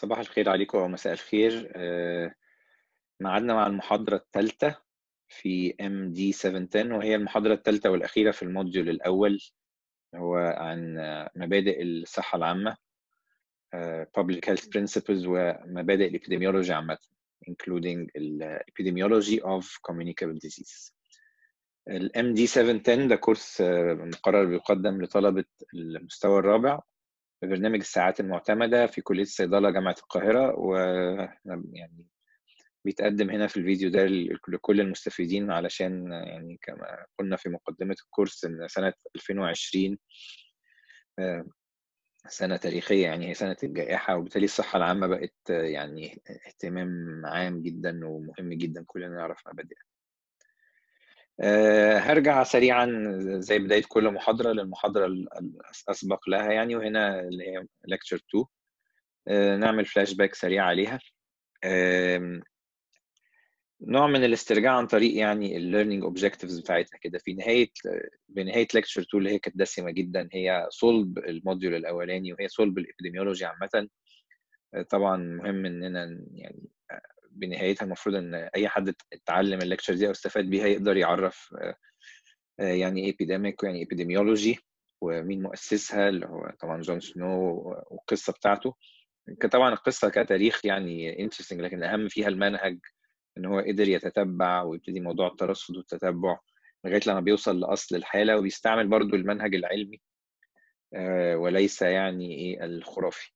صباح الخير عليكم أو مساء الخير آه، ميعادنا مع المحاضرة الثالثة في MD710 وهي المحاضرة الثالثة والأخيرة في الموديول الأول هو عن مبادئ الصحة العامة آه، Public Health Principles ومبادئ الإبيديميولوجي عامة including ال Epidemiology of Communicable Disease ال MD710 ده كورس آه، مقرر بيقدم لطلبة المستوى الرابع برنامج الساعات المعتمدة في كلية الصيدلة جامعة القاهرة و يعني بيتقدم هنا في الفيديو ده لكل المستفيدين علشان يعني كما قلنا في مقدمة الكورس إن سنة 2020 آه، سنة تاريخية يعني هي سنة الجائحة وبالتالي الصحة العامة بقت آه، يعني اهتمام عام جدا ومهم جدا كلنا نعرف مبادئها. آه، هرجع سريعا زي بداية كل محاضرة للمحاضرة الأسبق لها يعني وهنا اللي هي ليكتشر 2 آه، نعمل فلاش باك سريع عليها آم، نوع من الاسترجاع عن طريق يعني الليرنينج اوبجكتيفز بتاعتنا كده في نهايه بنهايه ليكتشر 2 اللي هي كانت دسمه جدا هي صلب الموديول الاولاني وهي صلب الابيديميولوجي عامه طبعا مهم اننا يعني بنهايتها المفروض ان اي حد اتعلم الليكتشر دي او استفاد بيها يقدر يعرف يعني ايه epidemic ويعني epidemiology ومين مؤسسها اللي هو طبعا جون سنو والقصه بتاعته طبعا القصه كتاريخ يعني انترستنج لكن الاهم فيها المنهج ان هو قدر يتتبع ويبتدي موضوع الترصد والتتبع لغايه لما بيوصل لاصل الحاله وبيستعمل برضو المنهج العلمي وليس يعني ايه الخرافي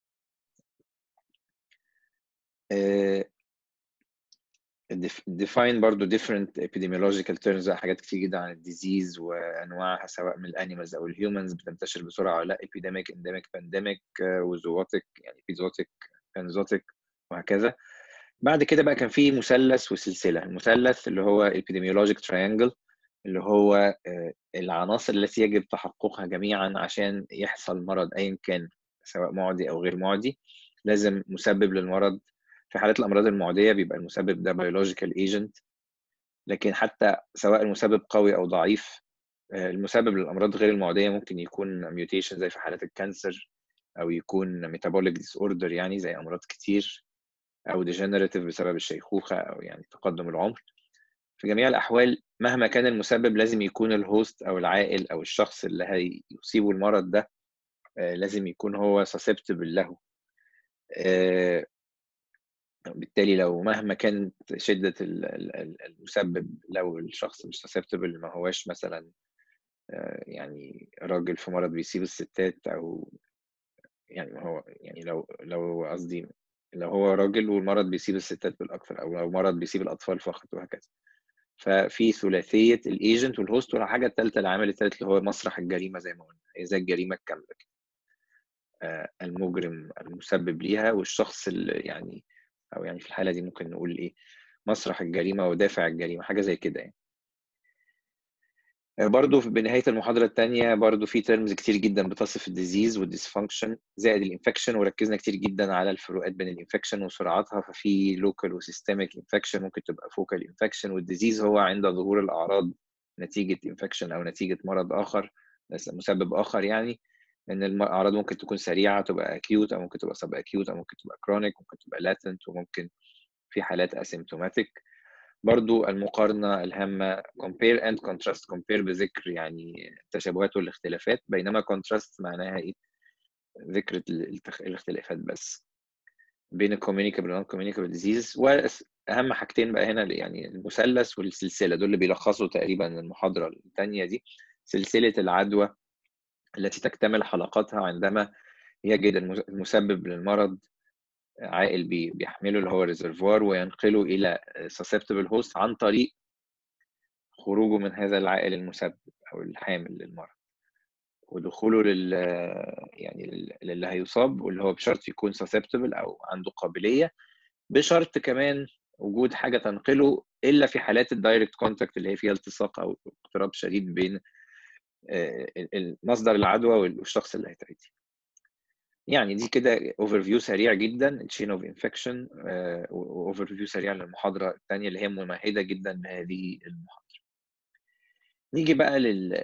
define برضو different epidemiological terms حاجات كتير جدا عن الديزيز وانواعها سواء من الانيمالز او الهيومنز بتنتشر بسرعه ولا لا epidemic endemic pandemic وزواتيك يعني epizootic بانزوتيك وهكذا بعد كده بقى كان في مثلث وسلسله المثلث اللي هو epidemiologic triangle اللي هو العناصر التي يجب تحققها جميعا عشان يحصل مرض ايا كان سواء معدي او غير معدي لازم مسبب للمرض في حالات الامراض المعديه بيبقى المسبب ده بيولوجيكال ايجنت لكن حتى سواء المسبب قوي او ضعيف المسبب للامراض غير المعديه ممكن يكون ميوتيشن زي في حالات الكانسر او يكون ميتابوليك ديس اوردر يعني زي امراض كتير او ديجنراتيف بسبب الشيخوخه او يعني تقدم العمر في جميع الاحوال مهما كان المسبب لازم يكون الهوست او العائل او الشخص اللي هيصيبه المرض ده لازم يكون هو susceptible له بالتالي لو مهما كانت شدة المسبب لو الشخص مش susceptible ما هواش مثلا يعني راجل في مرض بيصيب الستات أو يعني ما هو يعني لو لو قصدي لو هو راجل والمرض بيصيب الستات بالأكثر أو لو مرض بيصيب الأطفال فقط وهكذا ففي ثلاثية الإيجنت والهوست والحاجة الثالثة العامل الثالث اللي هو مسرح الجريمة زي ما قلنا هي زي الجريمة الكاملة كده المجرم المسبب ليها والشخص اللي يعني او يعني في الحاله دي ممكن نقول ايه مسرح الجريمه ودافع الجريمه حاجه زي كده يعني برضو بنهايه المحاضره الثانيه برضو في ترمز كتير جدا بتصف الديزيز والديسفانكشن زائد الانفكشن وركزنا كتير جدا على الفروقات بين الانفكشن وسرعتها ففي لوكال وسيستميك انفكشن ممكن تبقى فوكال انفكشن والديزيز هو عند ظهور الاعراض نتيجه انفكشن او نتيجه مرض اخر مسبب اخر يعني ان الاعراض ممكن تكون سريعه تبقى اكيوت او ممكن تبقى سب اكيوت او ممكن تبقى كرونيك ممكن تبقى لاتنت وممكن في حالات اسيمتوماتيك برضو المقارنه الهامه compare and contrast compare بذكر يعني التشابهات والاختلافات بينما contrast معناها ايه ذكر الاختلافات بس بين الكوميونيكابل والنون كوميونيكابل ديزيز واهم حاجتين بقى هنا يعني المثلث والسلسله دول اللي بيلخصوا تقريبا المحاضره الثانيه دي سلسله العدوى التي تكتمل حلقاتها عندما يجد المسبب للمرض عائل بيحمله اللي هو ريزرفوار وينقله الى susceptible host عن طريق خروجه من هذا العائل المسبب او الحامل للمرض ودخوله لل يعني للي هيصاب واللي هو بشرط يكون susceptible او عنده قابليه بشرط كمان وجود حاجه تنقله الا في حالات الدايركت كونتاكت اللي هي فيها التصاق او اقتراب شديد بين مصدر العدوى والشخص اللي هيتعدي يعني دي كده اوفر فيو سريع جدا تشين اوف انفكشن واوفر فيو سريع للمحاضره الثانيه اللي هي ممهده جدا لهذه المحاضره نيجي بقى لل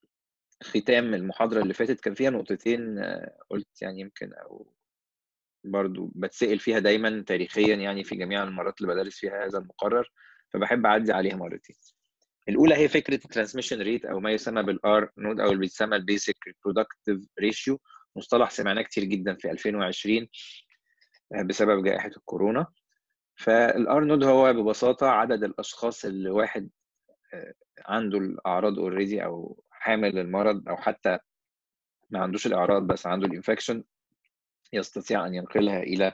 ختام المحاضره اللي فاتت كان فيها نقطتين قلت يعني يمكن او برضو بتسأل فيها دايما تاريخيا يعني في جميع المرات اللي بدرس فيها هذا المقرر فبحب اعدي عليها مرتين الاولى هي فكره الترانسميشن ريت او ما يسمى بالار نود او اللي بيتسمى البيسك ريبرودكتيف ريشيو مصطلح سمعناه كتير جدا في 2020 بسبب جائحه الكورونا فالار نود هو ببساطه عدد الاشخاص اللي واحد عنده الاعراض اوريدي او حامل المرض او حتى ما عندوش الاعراض بس عنده الانفكشن يستطيع ان ينقلها الى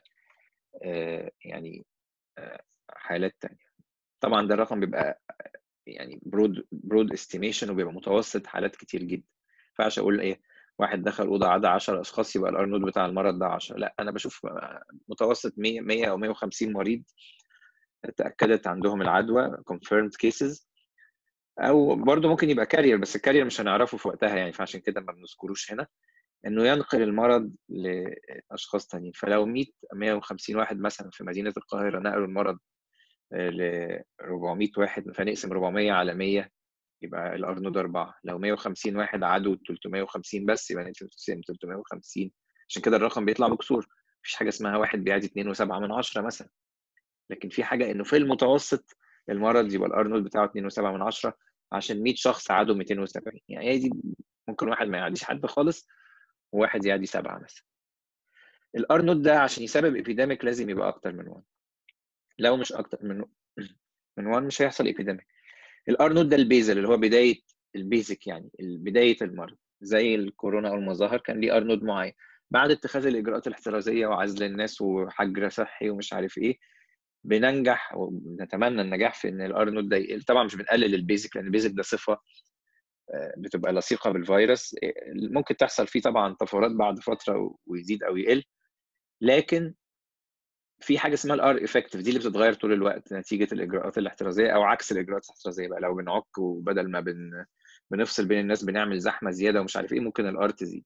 يعني حالات تانية طبعا ده الرقم بيبقى يعني برود برود استيميشن وبيبقى متوسط حالات كتير جدا ما ينفعش اقول ايه واحد دخل اوضه عدا 10 اشخاص يبقى الارنولد بتاع المرض ده 10 لا انا بشوف متوسط 100 100 او 150 مريض تاكدت عندهم العدوى confirmed cases او برضه ممكن يبقى كارير بس الكارير مش هنعرفه في وقتها يعني فعشان كده ما بنذكروش هنا انه ينقل المرض لاشخاص تانيين فلو 100 150 واحد مثلا في مدينه القاهره نقلوا المرض ل 400 واحد فنقسم 400 على 100 يبقى الارنود 4 لو 150 واحد عدوا 350 بس يبقى نقسم 350 عشان كده الرقم بيطلع مكسور مفيش حاجه اسمها واحد بيعدي 2.7 من 10 مثلا لكن في حاجه انه في المتوسط المرض يبقى الارنولد بتاعه 2.7 من 10 عشان 100 شخص عادوا 270 يعني هي دي ممكن واحد ما يعديش حد خالص وواحد يعدي سبعه مثلا الارنولد ده عشان يسبب ابيديميك لازم يبقى اكتر من 1 لو مش اكتر من من 1 مش هيحصل ابيديميك الارنولد ده البيزل اللي هو بدايه البيزك يعني بدايه المرض زي الكورونا او المظاهر كان ليه ارنولد معين بعد اتخاذ الاجراءات الاحترازيه وعزل الناس وحجر صحي ومش عارف ايه بننجح ونتمنى النجاح في ان الارنولد ده يقل طبعا مش بنقلل البيزك لان البيزك ده صفه بتبقى لصيقه بالفيروس ممكن تحصل فيه طبعا طفرات بعد فتره ويزيد او يقل لكن في حاجه اسمها الار افكتيف دي اللي بتتغير طول الوقت نتيجه الاجراءات الاحترازيه او عكس الاجراءات الاحترازيه بقى لو بنعك وبدل ما بن بنفصل بين الناس بنعمل زحمه زياده ومش عارف ايه ممكن الار تزيد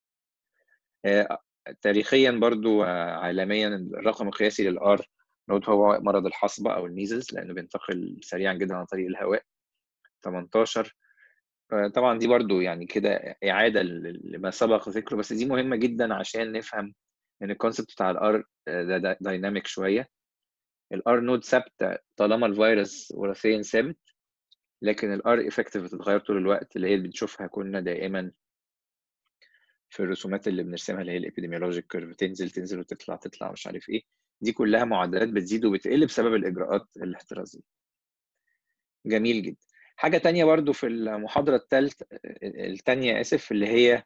تاريخيا برضو عالميا الرقم القياسي للار نود هو مرض الحصبه او الميزلز لانه بينتقل سريعا جدا عن طريق الهواء 18 طبعا دي برضو يعني كده اعاده لما سبق ذكره بس دي مهمه جدا عشان نفهم ان الكونسبت بتاع الار ده دايناميك شويه الار نود ثابته طالما الفيروس وراثيا ثابت لكن الار افكتيف بتتغير طول الوقت اللي هي بنشوفها كنا دائما في الرسومات اللي بنرسمها اللي هي الابيديميولوجيك كيرف تنزل تنزل وتطلع تطلع مش عارف ايه دي كلها معدلات بتزيد وبتقل بسبب الاجراءات الاحترازيه جميل جدا حاجه تانية برضو في المحاضره الثالثه الثانيه اسف اللي هي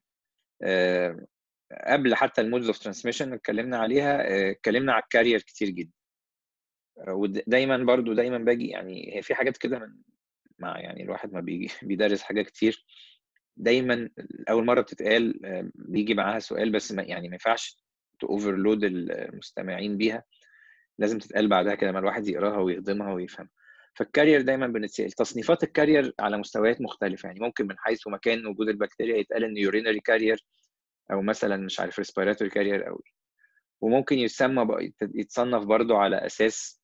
قبل حتى المودز اوف ترانسميشن اتكلمنا عليها اتكلمنا على الكارير كتير جدا ودايما برضو دايما باجي يعني هي في حاجات كده من مع يعني الواحد ما بيجي بيدرس حاجات كتير دايما اول مره بتتقال بيجي معاها سؤال بس ما يعني ما ينفعش تاوفرلود المستمعين بيها لازم تتقال بعدها كده لما الواحد يقراها ويهضمها ويفهم فالكارير دايما بنتسال تصنيفات الكارير على مستويات مختلفه يعني ممكن من حيث مكان وجود البكتيريا يتقال ان يورينري كارير او مثلا مش عارف ريسبيراتوري كارير او وممكن يسمى يتصنف برضو على اساس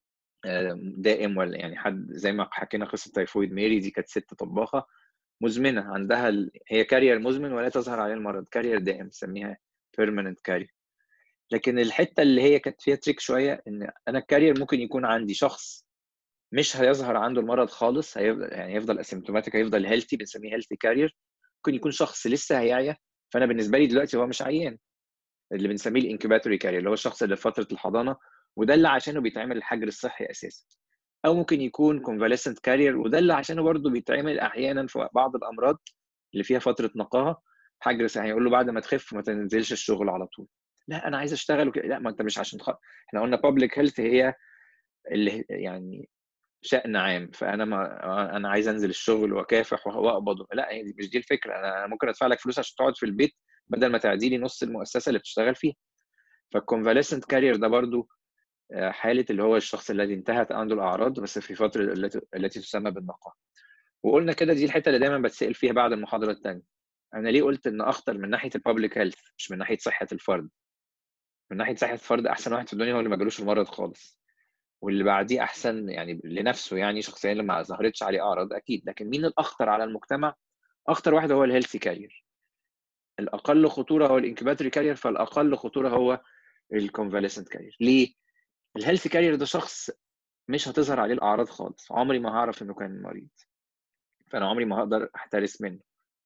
دائم ولا يعني حد زي ما حكينا قصه تايفويد ميري دي كانت ست طباخه مزمنه عندها ال... هي كارير مزمن ولا تظهر عليه المرض كارير دائم نسميها بيرمننت كارير لكن الحته اللي هي كانت فيها تريك شويه ان انا الكارير ممكن يكون عندي شخص مش هيظهر عنده المرض خالص هيفضل يعني هيفضل اسيمتوماتيك هيفضل هيلثي بنسميه هيلثي كارير ممكن يكون شخص لسه هيعيا فانا بالنسبه لي دلوقتي هو مش عيان اللي بنسميه الانكيباتوري كارير اللي هو الشخص اللي في فتره الحضانه وده اللي عشانه بيتعمل الحجر الصحي اساسا او ممكن يكون كونفاليسنت كارير وده اللي عشانه برضه بيتعمل احيانا في بعض الامراض اللي فيها فتره نقاهه حجر صحي يقول له بعد ما تخف ما تنزلش الشغل على طول لا انا عايز اشتغل وكده لا ما انت مش عشان تخ... احنا قلنا بابليك هيلث هي اللي يعني شأن عام فانا ما انا عايز انزل الشغل واكافح واقبض لا هي مش دي الفكره انا ممكن ادفع لك فلوس عشان تقعد في البيت بدل ما تعدي لي نص المؤسسه اللي بتشتغل فيها فالكونفاليسنت كارير ده برضو حاله اللي هو الشخص الذي انتهت عنده الاعراض بس في فتره التي التي تسمى بالنقاهه وقلنا كده دي الحته اللي دايما بتسال فيها بعد المحاضره الثانيه انا ليه قلت ان اخطر من ناحيه البابليك هيلث مش من ناحيه صحه الفرد من ناحيه صحه الفرد احسن واحد في الدنيا هو اللي ما جالوش المرض خالص واللي بعديه احسن يعني لنفسه يعني شخصيا اللي ما ظهرتش عليه اعراض اكيد لكن مين الاخطر على المجتمع اخطر واحد هو الهيلثي كارير الاقل خطوره هو الانكباتوري كارير فالاقل خطوره هو الكونفاليسنت كارير ليه الهيلث كارير ده شخص مش هتظهر عليه الاعراض خالص عمري ما هعرف انه كان مريض فانا عمري ما هقدر احترس منه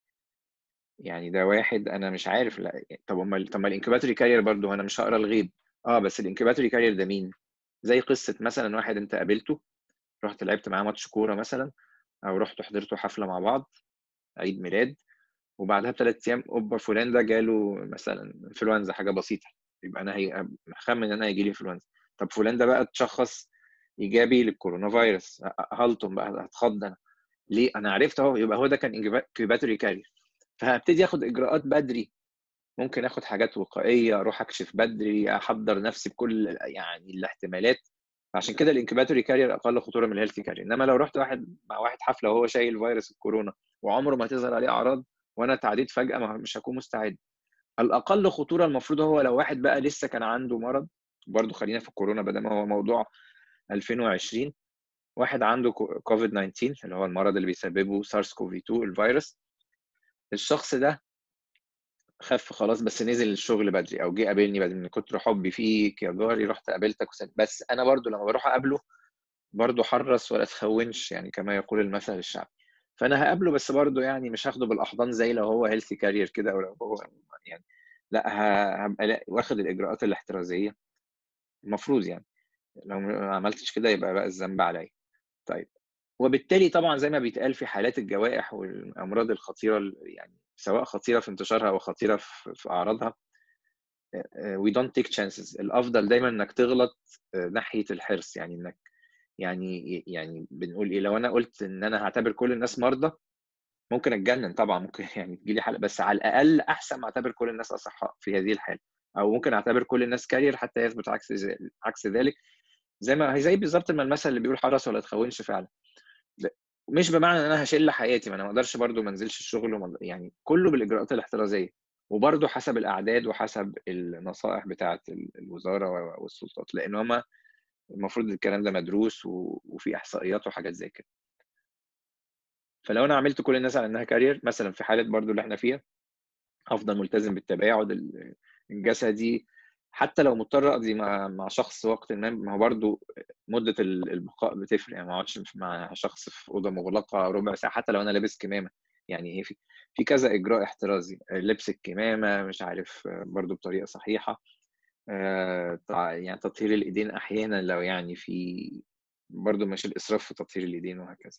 يعني ده واحد انا مش عارف لا طب امال طب ما الانكوباتوري كارير برضه انا مش هقرا الغيب اه بس الانكوباتوري كارير ده مين زي قصه مثلا واحد انت قابلته رحت لعبت معاه ماتش كوره مثلا او رحت حضرتوا حفله مع بعض عيد ميلاد وبعدها بثلاث ايام اوبا فلان ده جاله مثلا انفلونزا حاجه بسيطه يبقى انا هي مخمن ان انا هيجي لي انفلونزا طب فلان ده بقى اتشخص ايجابي للكورونا فيروس هلطم بقى هتخض انا ليه انا عرفت اهو يبقى هو ده كان انكيباتوري كارير فهبتدي اخد اجراءات بدري ممكن اخد حاجات وقائيه اروح اكشف بدري احضر نفسي بكل يعني الاحتمالات عشان كده الانكيباتوري كارير اقل خطوره من الهيلثي كارير انما لو رحت واحد مع واحد حفله وهو شايل فيروس الكورونا وعمره ما تظهر عليه اعراض وانا تعديت فجاه مش هكون مستعد الاقل خطوره المفروض هو لو واحد بقى لسه كان عنده مرض برضه خلينا في الكورونا بدل ما هو موضوع 2020 واحد عنده كوفيد 19 اللي هو المرض اللي بيسببه سارس كوفي 2 الفيروس الشخص ده خف خلاص بس نزل الشغل بدري او جه قابلني بدري من كتر حبي فيك يا جاري رحت قابلتك بس انا برضو لما بروح اقابله برضو حرص ولا تخونش يعني كما يقول المثل الشعبي فانا هقابله بس برضو يعني مش هاخده بالاحضان زي لو هو هيلثي كارير كده او لو هو يعني لا هبقى واخد الاجراءات الاحترازيه المفروض يعني لو ما عملتش كده يبقى بقى الذنب عليا طيب وبالتالي طبعا زي ما بيتقال في حالات الجوائح والامراض الخطيره يعني سواء خطيره في انتشارها او خطيره في اعراضها we don't take chances الافضل دايما انك تغلط ناحيه الحرص يعني انك يعني يعني بنقول ايه لو انا قلت ان انا هعتبر كل الناس مرضى ممكن اتجنن طبعا ممكن يعني تجي لي حاله بس على الاقل احسن ما اعتبر كل الناس اصحاء في هذه الحاله او ممكن اعتبر كل الناس كارير حتى يثبت عكس عكس ذلك زي ما هي زي بالظبط ما المثل اللي بيقول حرص ولا تخونش فعلا مش بمعنى ان انا هشيل حياتي ما انا ما اقدرش برده ما انزلش الشغل يعني كله بالاجراءات الاحترازيه وبرده حسب الاعداد وحسب النصائح بتاعه الوزاره والسلطات لان هما المفروض الكلام ده مدروس وفي احصائيات وحاجات زي كده فلو انا عملت كل الناس على انها كارير مثلا في حاله برضو اللي احنا فيها افضل ملتزم بالتباعد الجسدي حتى لو مضطر اقضي مع مع شخص وقت ما ما هو برضه مده البقاء بتفرق يعني ما اقعدش مع شخص في اوضه مغلقه ربع ساعه حتى لو انا لابس كمامه يعني ايه في في كذا اجراء احترازي لبس الكمامه مش عارف برضه بطريقه صحيحه يعني تطهير الايدين احيانا لو يعني في برضه مش الاسراف في تطهير الايدين وهكذا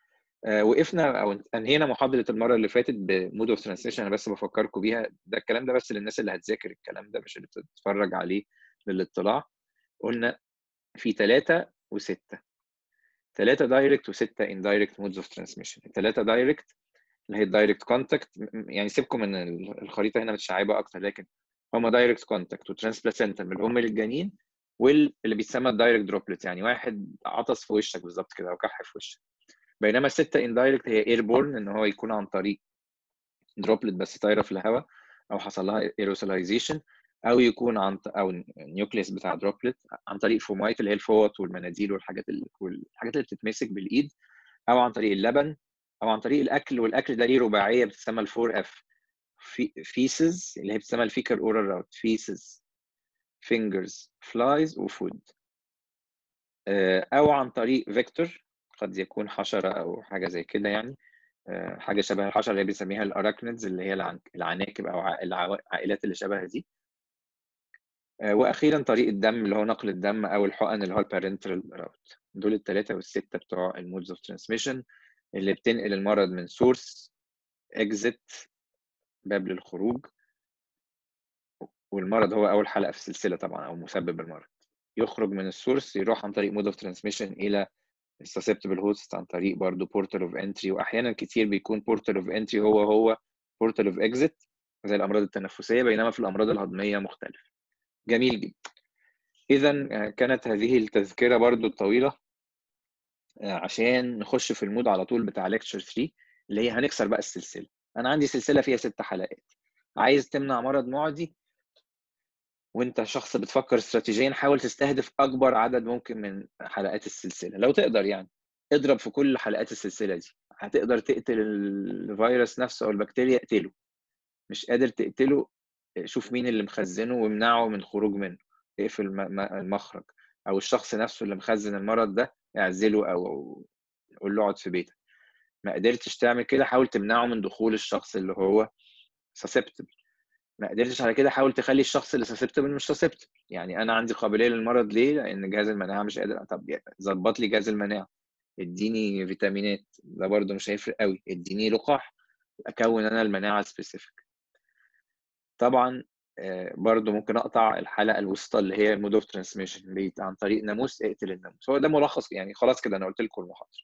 وقفنا او انهينا محاضره المره اللي فاتت بمود اوف ترانسليشن انا بس بفكركم بيها ده الكلام ده بس للناس اللي هتذاكر الكلام ده مش اللي بتتفرج عليه للاطلاع قلنا في ثلاثه وسته ثلاثه دايركت وسته اندايركت مودز اوف ترانسميشن الثلاثه دايركت اللي هي الدايركت كونتاكت يعني سيبكم من الخريطه هنا متشعبه اكتر لكن هما دايركت كونتاكت وترانسبلاسنتا من الام للجنين واللي بيتسمى الدايركت دروبلت يعني واحد عطس في وشك بالظبط كده او كح في وشك بينما الستة اندايركت هي ايربورن ان هو يكون عن طريق دروبلت بس طايره في الهواء او حصل لها ايروسلايزيشن او يكون عن او النيوكليس بتاع دروبلت عن طريق فومايت اللي هي الفوط والمناديل والحاجات اللي والحاجات اللي بتتمسك بالايد او عن طريق اللبن او عن طريق الاكل والاكل ده ليه رباعيه بتسمى الفور اف فيسز اللي هي بتسمى الفيكر اورال راوت فيسز فينجرز فلايز وفود او عن طريق فيكتور قد يكون حشرة أو حاجة زي كده يعني حاجة شبه الحشرة اللي بنسميها الأراكنيدز اللي هي العناكب أو العائلات اللي شبه دي وأخيرا طريق الدم اللي هو نقل الدم أو الحقن اللي هو البارنترال راوت دول الثلاثة والستة بتوع المودز اوف ترانسميشن اللي بتنقل المرض من سورس اكزيت باب للخروج والمرض هو أول حلقة في السلسلة طبعا أو مسبب المرض يخرج من السورس يروح عن طريق مود اوف ترانسميشن إلى susceptible host عن طريق برضه portal of entry واحيانا كتير بيكون portal of entry هو هو portal of exit زي الامراض التنفسيه بينما في الامراض الهضميه مختلف جميل جدا اذا كانت هذه التذكره برضه الطويله عشان نخش في المود على طول بتاع ليكتشر 3 اللي هي هنكسر بقى السلسله انا عندي سلسله فيها ست حلقات عايز تمنع مرض معدي وانت شخص بتفكر استراتيجيا حاول تستهدف اكبر عدد ممكن من حلقات السلسله لو تقدر يعني اضرب في كل حلقات السلسله دي هتقدر تقتل الفيروس نفسه او البكتيريا اقتله مش قادر تقتله شوف مين اللي مخزنه وامنعه من خروج منه اقفل المخرج او الشخص نفسه اللي مخزن المرض ده اعزله او قول له اقعد في بيتك ما قدرتش تعمل كده حاول تمنعه من دخول الشخص اللي هو susceptible ما قدرتش على كده حاول تخلي الشخص اللي susceptible مش susceptible يعني انا عندي قابليه للمرض ليه لان جهاز المناعه مش قادر طب ظبط لي جهاز المناعه اديني فيتامينات ده برده مش هيفرق قوي اديني لقاح اكون انا المناعه سبيسيفيك طبعا آه، برضو ممكن اقطع الحلقه الوسطى اللي هي المود اوف ترانسميشن عن طريق ناموس اقتل الناموس هو ده ملخص يعني خلاص كده انا قلت لكم المحاضره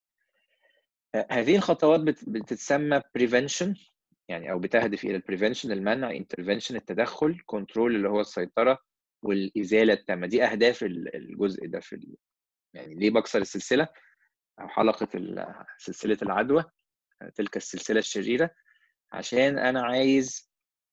آه، هذه الخطوات بتتسمى بريفنشن يعني او بتهدف الى البريفنشن المنع انترفنشن التدخل كنترول اللي هو السيطره والازاله التامه دي اهداف الجزء ده في يعني ليه بكسر السلسله او حلقه سلسله العدوى تلك السلسله الشريره عشان انا عايز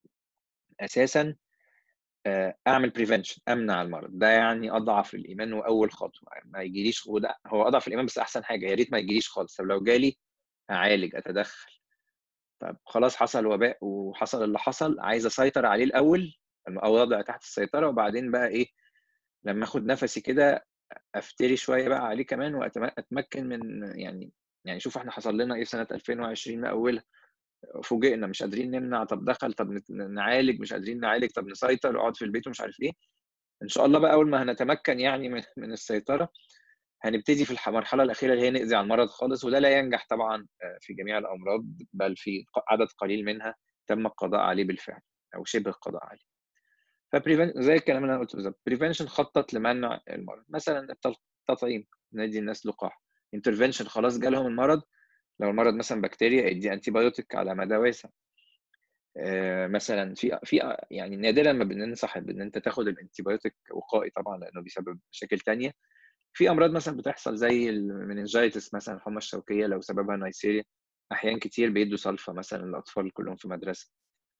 اساسا آه، اعمل بريفنشن امنع المرض ده يعني اضعف الايمان واول خطوه ما يجيليش وده هو اضعف الايمان بس احسن حاجه يا ريت ما يجيليش خالص طب لو جالي اعالج اتدخل طب خلاص حصل وباء وحصل اللي حصل عايز اسيطر عليه الاول او وضع تحت السيطره وبعدين بقى ايه لما اخد نفسي كده افتري شويه بقى عليه كمان واتمكن من يعني يعني شوف احنا حصل لنا ايه سنه 2020 من اولها فوجئنا مش قادرين نمنع طب دخل طب نعالج مش قادرين نعالج طب نسيطر اقعد في البيت ومش عارف ايه ان شاء الله بقى اول ما هنتمكن يعني من, من السيطره هنبتدي في المرحله الاخيره اللي هي نقضي على المرض خالص وده لا ينجح طبعا آه، في جميع الامراض بل في عدد قليل منها تم القضاء عليه بالفعل او شبه القضاء عليه فبريفن زي الكلام اللي انا قلته بالظبط بريفنشن خطط لمنع المرض مثلا التطعيم ندي الناس لقاح انترفنشن خلاص جالهم المرض لو المرض مثلا بكتيريا ادي انتي بايوتيك على مدى واسع آه، مثلا في في يعني نادرا ما بننصح بان انت تاخد الانتي بايوتيك وقائي طبعا لانه بيسبب مشاكل تانية في امراض مثلا بتحصل زي المننجايتس مثلا الحمى الشوكيه لو سببها نايسيريا احيان كتير بيدوا سلفا مثلا للاطفال كلهم في مدرسه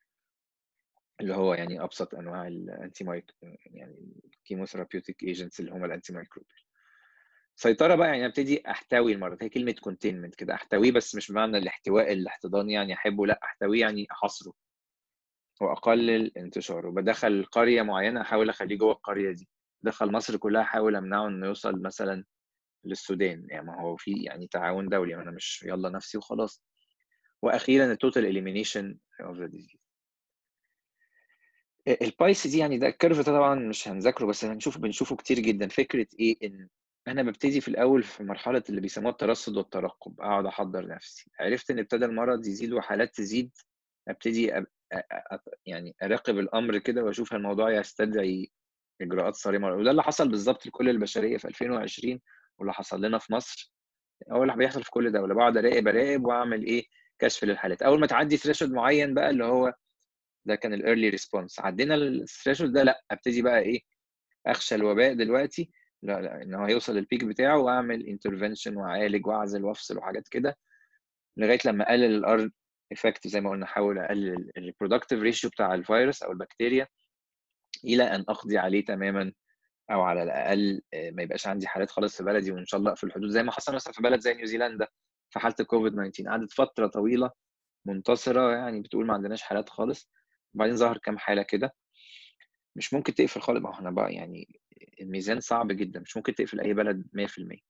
اللي هو يعني ابسط انواع الانتي مايك يعني الكيموثيرابيوتيك ايجنتس اللي هم الانتي مايكروبيال سيطره بقى يعني ابتدي احتوي المرض هي كلمه كونتينمنت كده احتويه بس مش بمعنى الاحتواء الاحتضان يعني احبه لا احتويه يعني احصره واقلل انتشاره بدخل قريه معينه احاول اخليه جوه القريه دي دخل مصر كلها احاول امنعه انه يوصل مثلا للسودان يعني ما هو في يعني تعاون دولي انا مش يلا نفسي وخلاص واخيرا التوتال اليمينيشن اوف ذا ديزيز البايس دي يعني ده الكيرف ده طبعا مش هنذاكره بس هنشوفه بنشوفه كتير جدا فكره ايه ان انا ببتدي في الاول في مرحله اللي بيسموها الترصد والترقب اقعد احضر نفسي عرفت ان ابتدى المرض يزيد وحالات تزيد ابتدي أ... أ... يعني اراقب الامر كده واشوف الموضوع يستدعي اجراءات صارمه وده اللي حصل بالظبط لكل البشريه في 2020 واللي حصل لنا في مصر هو اللي بيحصل في كل دوله بقعد اراقب اراقب واعمل ايه كشف للحالات اول ما تعدي ثريشولد معين بقى اللي هو ده كان الايرلي ريسبونس عدينا الثريشولد ده لا ابتدي بقى ايه اخشى الوباء دلوقتي لا لا ان هو هيوصل للبيك بتاعه واعمل انترفنشن واعالج واعزل وافصل وحاجات كده لغايه لما اقلل الار افكت زي ما قلنا احاول اقلل الريبرودكتيف ريشيو بتاع الفيروس او البكتيريا الى ان اقضي عليه تماما او على الاقل آه، ما يبقاش عندي حالات خالص في بلدي وان شاء الله في الحدود زي ما حصل مثلا في بلد زي نيوزيلندا في حاله الكوفيد 19 قعدت فتره طويله منتصره يعني بتقول ما عندناش حالات خالص وبعدين ظهر كام حاله كده مش ممكن تقفل خالص ما احنا بقى يعني الميزان صعب جدا مش ممكن تقفل اي بلد 100%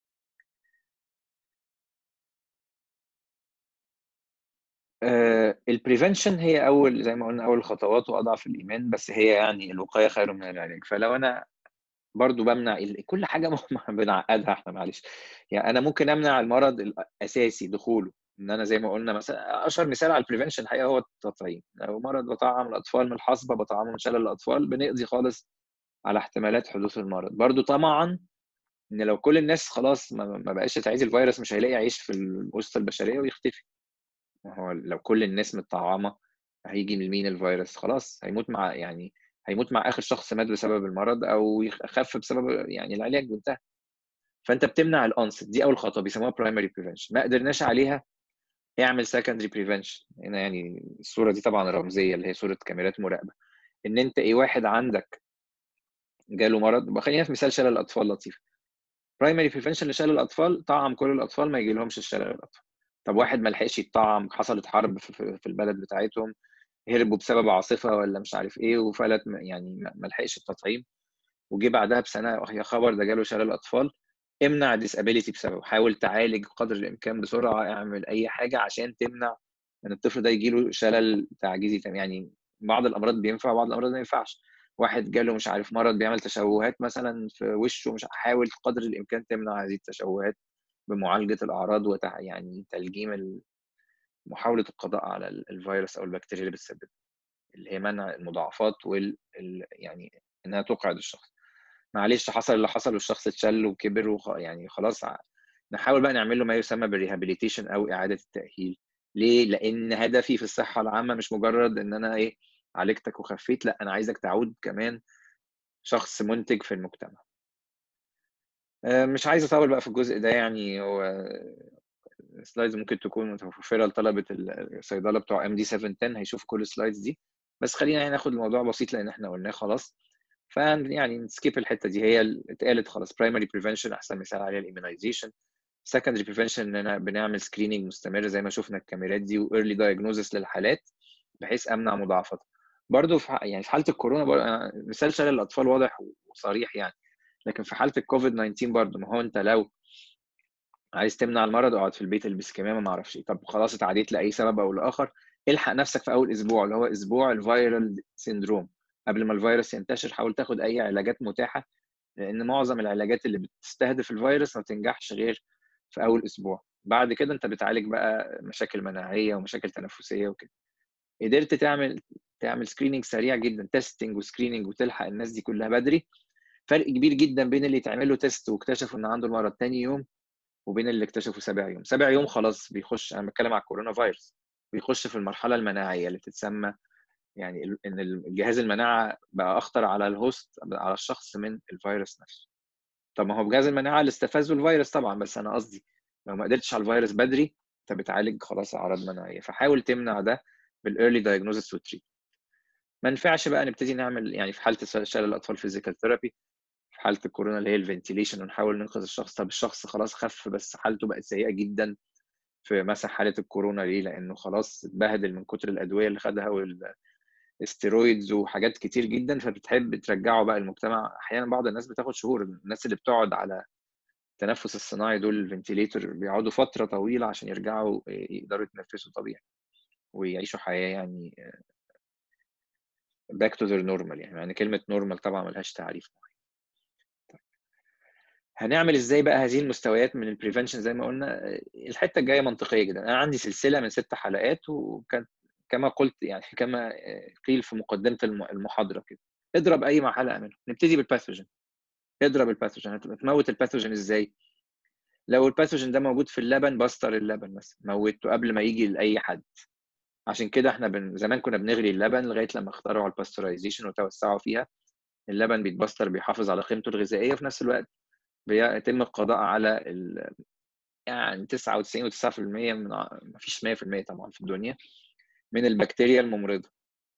البريفنشن هي اول زي ما قلنا اول خطوات واضعف الايمان بس هي يعني الوقايه خير من العلاج فلو انا برضو بمنع كل حاجه بنعقدها احنا معلش يعني انا ممكن امنع المرض الاساسي دخوله ان انا زي ما قلنا مثلا اشهر مثال على البريفنشن الحقيقه هو التطعيم لو مرض بطعم الاطفال من الحصبه بطعمه من شلل الاطفال بنقضي خالص على احتمالات حدوث المرض برضو طمعا ان لو كل الناس خلاص ما بقاش تعيش الفيروس مش هيلاقي يعيش في وسط البشريه ويختفي هو لو كل الناس متطعمه هيجي من مين الفيروس خلاص هيموت مع يعني هيموت مع اخر شخص مات بسبب المرض او يخف بسبب يعني العلاج وانتهى فانت بتمنع الانست دي اول خطوه بيسموها برايمري بريفنشن ما قدرناش عليها اعمل سكندري بريفنشن هنا يعني الصوره دي طبعا رمزيه اللي هي صوره كاميرات مراقبه ان انت ايه واحد عندك جاله مرض خلينا في مثال شلل الاطفال لطيف برايمري بريفنشن لشلل الاطفال طعم كل الاطفال ما يجي لهمش الشلل الاطفال طب واحد ما لحقش يتطعم حصلت حرب في البلد بتاعتهم هربوا بسبب عاصفه ولا مش عارف ايه وفلت يعني ما لحقش التطعيم وجي بعدها بسنه يا خبر ده جاله شلل اطفال امنع ديسابيليتي بسببه حاول تعالج قدر الامكان بسرعه اعمل اي حاجه عشان تمنع ان الطفل ده يجي له شلل تعجيزي يعني بعض الامراض بينفع وبعض الامراض ما ينفعش واحد جاله مش عارف مرض بيعمل تشوهات مثلا في وشه مش حاول قدر الامكان تمنع هذه التشوهات بمعالجه الاعراض وتع يعني تلجيم محاوله القضاء على الفيروس او البكتيريا اللي بتسبب اللي هي منع المضاعفات وال يعني انها تقعد الشخص معلش حصل اللي حصل والشخص اتشل وكبر وخ... يعني خلاص نحاول بقى نعمل له ما يسمى بالريهابيليتيشن او اعاده التاهيل ليه لان هدفي في الصحه العامه مش مجرد ان انا ايه عالجتك وخفيت لا انا عايزك تعود كمان شخص منتج في المجتمع آه، مش عايز اطول بقى في الجزء ده يعني هو السلايدز ممكن تكون متوفره لطلبه الصيدله بتوع ام دي 710 هيشوفوا كل السلايدز دي بس خلينا يعني ناخد الموضوع بسيط لان احنا قلناه خلاص فيعني نسكيب الحته دي هي اتقالت خلاص برايمري بريفنشن احسن مثال عليها الايميونايزيشن سكندري بريفنشن ان انا بنعمل سكريننج مستمر زي ما شفنا الكاميرات دي وايرلي دايجنوزس للحالات بحيث امنع مضاعفات برضه في يعني في حاله الكورونا مثال شلل الاطفال واضح وصريح يعني لكن في حاله الكوفيد 19 برضه ما هو انت لو عايز تمنع المرض اقعد في البيت البس كمامه ما اعرفش طب خلاص اتعديت لاي سبب او لاخر الحق نفسك في اول اسبوع اللي هو اسبوع الفيرال سيندروم قبل ما الفيروس ينتشر حاول تاخد اي علاجات متاحه لان معظم العلاجات اللي بتستهدف الفيروس ما بتنجحش غير في اول اسبوع بعد كده انت بتعالج بقى مشاكل مناعيه ومشاكل تنفسيه وكده قدرت تعمل تعمل سكريننج سريع جدا تيستنج وسكريننج وتلحق الناس دي كلها بدري فرق كبير جدا بين اللي يتعمل له تيست واكتشفوا ان عنده المرض تاني يوم وبين اللي اكتشفوا سابع يوم سابع يوم خلاص بيخش انا بتكلم على الكورونا فيروس بيخش في المرحله المناعيه اللي بتتسمى يعني ان الجهاز المناعه بقى اخطر على الهوست على الشخص من الفيروس نفسه طب ما هو جهاز المناعه اللي استفزه الفيروس طبعا بس انا قصدي لو ما قدرتش على الفيروس بدري انت بتعالج خلاص اعراض مناعيه فحاول تمنع ده بالايرلي دايجنوزس وتريت ما ينفعش بقى نبتدي نعمل يعني في حاله شلل الاطفال فيزيكال ثيرابي في حاله الكورونا اللي هي الفنتيليشن ونحاول ننقذ الشخص طب الشخص خلاص خف بس حالته بقت سيئه جدا في مثلا حاله الكورونا ليه لانه خلاص اتبهدل من كتر الادويه اللي خدها والاستيرويدز وحاجات كتير جدا فبتحب ترجعه بقى المجتمع احيانا بعض الناس بتاخد شهور الناس اللي بتقعد على التنفس الصناعي دول الفنتيليتور بيقعدوا فتره طويله عشان يرجعوا يقدروا يتنفسوا طبيعي ويعيشوا حياه يعني باك تو ذير نورمال يعني يعني كلمه نورمال طبعا ملهاش تعريف معين طيب. هنعمل ازاي بقى هذه المستويات من البريفنشن زي ما قلنا الحته الجايه منطقيه جدا انا عندي سلسله من ست حلقات وكانت كما قلت يعني كما قيل في مقدمه المحاضره كده اضرب اي حلقه منهم نبتدي بالباثوجين اضرب الباثوجين هتموت الباثوجين ازاي لو الباثوجين ده موجود في اللبن بستر اللبن مثلا موته قبل ما يجي لاي حد عشان كده احنا بن... زمان كنا بنغلي اللبن لغايه لما اخترعوا الباسترايزيشن وتوسعوا فيها اللبن بيتبستر بيحافظ على قيمته الغذائيه وفي نفس الوقت بيتم القضاء على ال... يعني 99 و9% من ما فيش 100% طبعا في الدنيا من البكتيريا الممرضه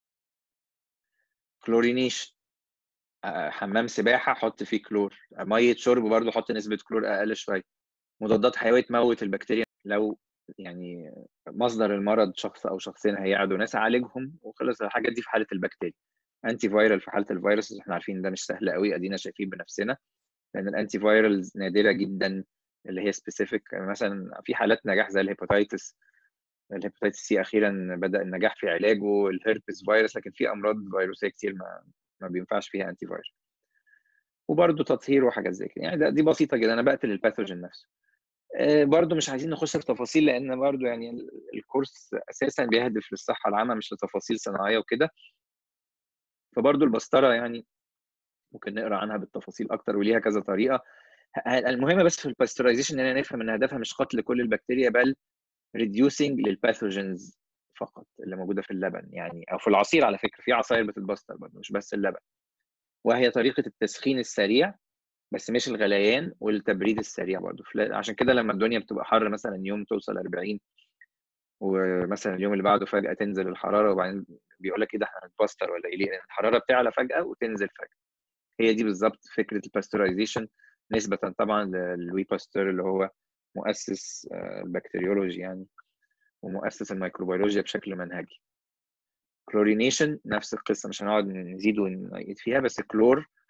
كلورينيشن حمام سباحه حط فيه كلور ميه شرب برضه حط نسبه كلور اقل شويه مضادات حيويه تموت البكتيريا لو يعني مصدر المرض شخص او شخصين هيقعدوا ناس عالجهم وخلص الحاجات دي في حاله البكتيريا انتي فايرال في حاله الفيروس احنا عارفين ده مش سهل قوي ادينا شايفين بنفسنا لان الانتي فايرالز نادره جدا اللي هي سبيسيفيك مثلا في حالات نجاح زي الهيباتيتس الهيباتيتس سي اخيرا بدا النجاح في علاجه الهيربس فيروس لكن في امراض فيروسيه كتير ما ما بينفعش فيها انتي فايرال وبرده تطهير وحاجات زي كده يعني دي بسيطه جدا انا بقتل الباثوجين نفسه آه، برضو مش عايزين نخش في تفاصيل لان برضو يعني الكورس اساسا بيهدف للصحه العامه مش لتفاصيل صناعيه وكده فبرضو البسطره يعني ممكن نقرا عنها بالتفاصيل اكتر وليها كذا طريقه المهم بس في الباسترايزيشن اننا نفهم ان هدفها مش قتل كل البكتيريا بل ريديوسينج للباثوجينز فقط اللي موجوده في اللبن يعني او في العصير على فكره في عصاير بتتبستر برضه مش بس اللبن وهي طريقه التسخين السريع بس مش الغليان والتبريد السريع برضه عشان كده لما الدنيا بتبقى حر مثلا يوم توصل 40 ومثلا اليوم اللي بعده فجاه تنزل الحراره وبعدين بيقول لك ايه ده احنا هنتبستر ولا ايه لان الحراره بتعلى فجاه وتنزل فجاه هي دي بالظبط فكره الباسترايزيشن نسبه طبعا للوي باستور اللي هو مؤسس آه، البكتيريولوجي يعني ومؤسس الميكروبيولوجيا بشكل منهجي كلورينيشن نفس القصه مش هنقعد نزيد ونعيد فيها بس كلور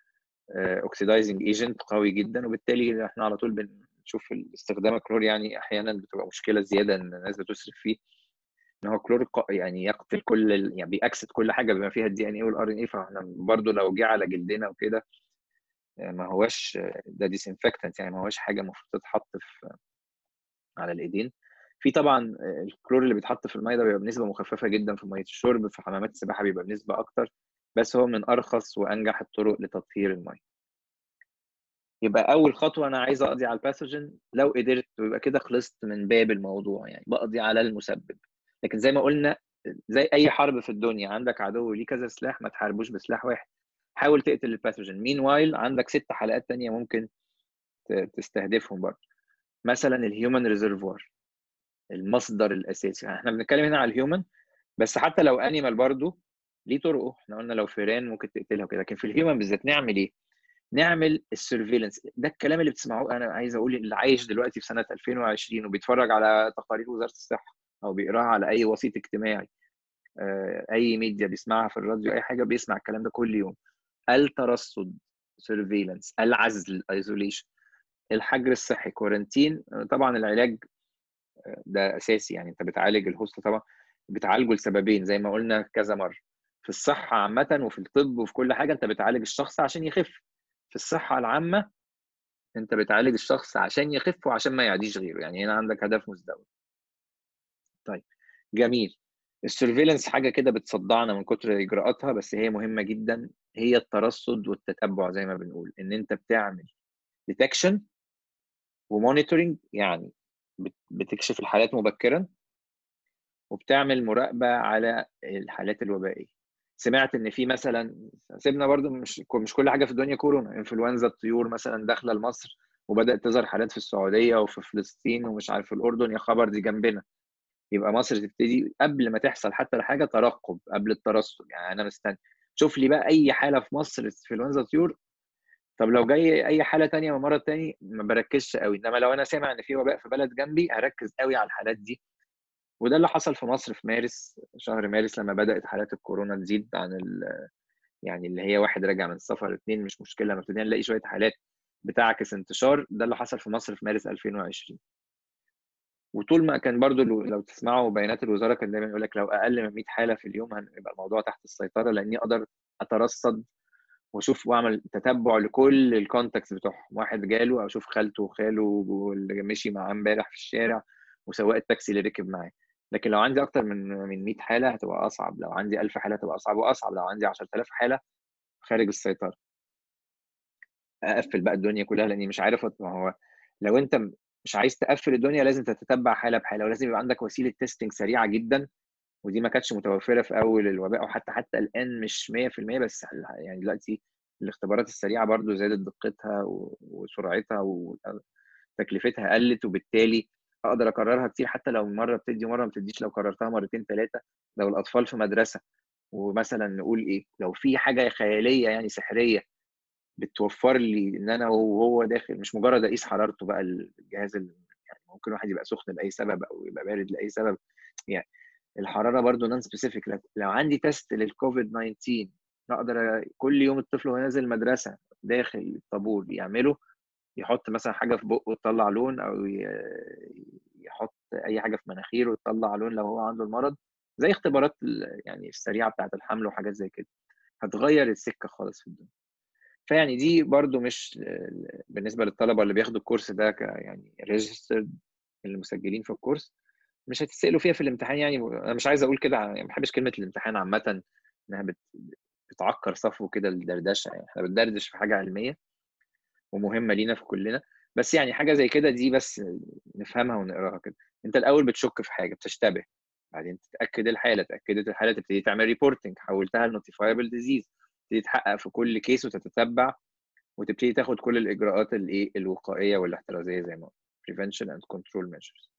اوكسيدايزنج ايجنت قوي جدا وبالتالي احنا على طول بنشوف استخدام الكلور يعني احيانا بتبقى مشكله زياده ان الناس بتسرف فيه ان هو كلور يعني يقتل كل ال... يعني بيأكسد كل حاجه بما فيها الدي ان اي والار ان اي فاحنا برضه لو جه على جلدنا وكده ما هواش ده ديسانفكتنت يعني ما هواش حاجه المفروض تتحط في على الايدين في طبعا الكلور اللي بيتحط في الميه ده بيبقى بنسبه مخففه جدا في ميه الشرب في حمامات السباحه بيبقى بنسبه اكتر بس هو من ارخص وانجح الطرق لتطهير الميه يبقى اول خطوه انا عايز اقضي على الباثوجين لو قدرت يبقى كده خلصت من باب الموضوع يعني بقضي على المسبب لكن زي ما قلنا زي اي حرب في الدنيا عندك عدو ليه كذا سلاح ما تحاربوش بسلاح واحد حاول تقتل الباثوجين مين وايل عندك ست حلقات تانية ممكن تستهدفهم برضه مثلا الهيومن ريزرفوار المصدر الاساسي يعني احنا بنتكلم هنا على الهيومن بس حتى لو انيمال برضه ليه طرقه احنا قلنا لو فيران ممكن تقتلها وكده لكن في الهيومن بالذات نعمل ايه؟ نعمل السيرفيلنس ده الكلام اللي بتسمعوه انا عايز اقول اللي عايش دلوقتي في سنه 2020 وبيتفرج على تقارير وزاره الصحه او بيقراها على اي وسيط اجتماعي اي ميديا بيسمعها في الراديو اي حاجه بيسمع الكلام ده كل يوم الترصد سيرفيلنس العزل ايزوليشن الحجر الصحي كورنتين طبعا العلاج ده اساسي يعني انت بتعالج الهوست طبعا بتعالجه لسببين زي ما قلنا كذا مره في الصحه عامه وفي الطب وفي كل حاجه انت بتعالج الشخص عشان يخف في الصحه العامه انت بتعالج الشخص عشان يخف وعشان ما يعديش غيره يعني هنا عندك هدف مزدوج طيب جميل السيرفيلنس حاجه كده بتصدعنا من كتر اجراءاتها بس هي مهمه جدا هي الترصد والتتبع زي ما بنقول ان انت بتعمل ديتكشن ومونيتورنج يعني بتكشف الحالات مبكرا وبتعمل مراقبه على الحالات الوبائيه سمعت ان في مثلا سيبنا برضو مش مش كل حاجه في الدنيا كورونا انفلونزا الطيور مثلا داخله لمصر وبدات تظهر حالات في السعوديه وفي فلسطين ومش عارف في الاردن يا خبر دي جنبنا يبقى مصر تبتدي قبل ما تحصل حتى الحاجه ترقب قبل الترصد يعني انا مستني شوف لي بقى اي حاله في مصر انفلونزا طيور طب لو جاي اي حاله تانية من مرض تاني ما بركزش قوي انما لو انا سامع ان في وباء في بلد جنبي هركز قوي على الحالات دي وده اللي حصل في مصر في مارس شهر مارس لما بدات حالات الكورونا تزيد عن ال يعني اللي هي واحد راجع من السفر اثنين مش مشكله لما ابتدينا نلاقي شويه حالات بتعكس انتشار ده اللي حصل في مصر في مارس 2020 وطول ما كان برضو لو تسمعوا بيانات الوزاره كان دايما يقول لك لو اقل من 100 حاله في اليوم هيبقى الموضوع تحت السيطره لاني اقدر اترصد واشوف واعمل تتبع لكل الكونتاكتس بتوعهم واحد جاله اشوف خالته وخاله واللي مشي معاه امبارح في الشارع وسواق التاكسي اللي ركب معاه لكن لو عندي اكتر من من 100 حاله هتبقى اصعب لو عندي 1000 حاله هتبقى اصعب واصعب لو عندي 10000 حاله خارج السيطره اقفل بقى الدنيا كلها لاني مش عارف ما هو لو انت مش عايز تقفل الدنيا لازم تتتبع حاله بحاله ولازم يبقى عندك وسيله تيستنج سريعه جدا ودي ما كانتش متوفره في اول الوباء او حتى حتى الان مش 100% بس يعني دلوقتي الاختبارات السريعه برضو زادت دقتها وسرعتها وتكلفتها قلت وبالتالي اقدر اكررها كتير حتى لو مره بتدي ومره ما بتديش لو كررتها مرتين ثلاثه لو الاطفال في مدرسه ومثلا نقول ايه لو في حاجه خياليه يعني سحريه بتوفر لي ان انا وهو داخل مش مجرد اقيس حرارته بقى الجهاز يعني ممكن واحد يبقى سخن لاي سبب او يبقى بارد لاي سبب يعني الحراره برضو نون سبيسيفيك لو عندي تيست للكوفيد 19 اقدر كل يوم الطفل وهو نازل المدرسه داخل الطابور يعمله يحط مثلا حاجه في بقه وتطلع لون او يحط اي حاجه في مناخيره وتطلع لون لو هو عنده المرض زي اختبارات يعني السريعه بتاعه الحمل وحاجات زي كده هتغير السكه خالص في الدنيا فيعني دي برضو مش بالنسبه للطلبه اللي بياخدوا الكورس ده ك يعني ريجسترد اللي مسجلين في الكورس مش هتتسالوا فيها في الامتحان يعني انا مش عايز اقول كده يعني ما بحبش كلمه الامتحان عامه انها بت... بتعكر صفو كده الدردشه يعني احنا بندردش في حاجه علميه ومهمه لينا في كلنا بس يعني حاجه زي كده دي بس نفهمها ونقراها كده انت الاول بتشك في حاجه بتشتبه بعدين تتاكد الحاله تاكدت الحاله تبتدي تعمل ريبورتنج حولتها لنوتيفايبل ديزيز تبتدي تحقق في كل كيس وتتتبع وتبتدي تاخد كل الاجراءات الايه الوقائيه والاحترازيه زي ما prevention and control measures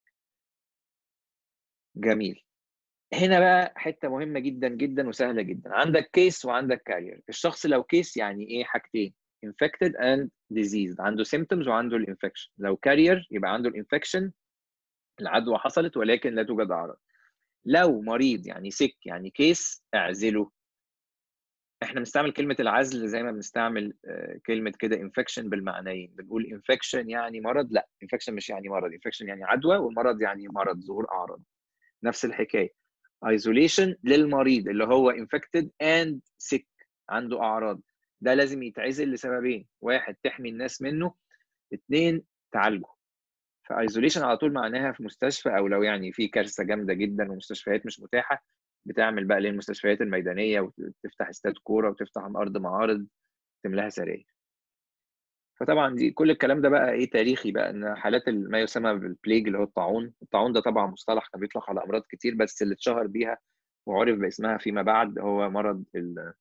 جميل هنا بقى حته مهمه جدا جدا وسهله جدا عندك كيس وعندك كارير الشخص لو كيس يعني ايه حاجتين infected and diseased عنده symptoms وعنده الانفكشن لو كارير يبقى عنده الانفكشن العدوى حصلت ولكن لا توجد اعراض لو مريض يعني سك يعني كيس اعزله احنا بنستعمل كلمه العزل زي ما بنستعمل كلمه كده انفكشن بالمعنيين بنقول انفكشن يعني مرض لا انفكشن مش يعني مرض انفكشن يعني عدوى والمرض يعني مرض ظهور اعراض نفس الحكايه ايزوليشن للمريض اللي هو انفكتد اند سيك عنده اعراض ده لازم يتعزل لسببين واحد تحمي الناس منه اثنين تعالجه فايزوليشن على طول معناها في مستشفى او لو يعني في كارثه جامده جدا ومستشفيات مش متاحه بتعمل بقى للمستشفيات الميدانيه وتفتح استاد كوره وتفتح ارض معارض تملاها سراير فطبعا دي كل الكلام ده بقى ايه تاريخي بقى ان حالات ما يسمى بالبليج اللي هو الطاعون الطاعون ده طبعا مصطلح كان بيطلق على امراض كتير بس اللي اتشهر بيها وعرف باسمها فيما بعد هو مرض ال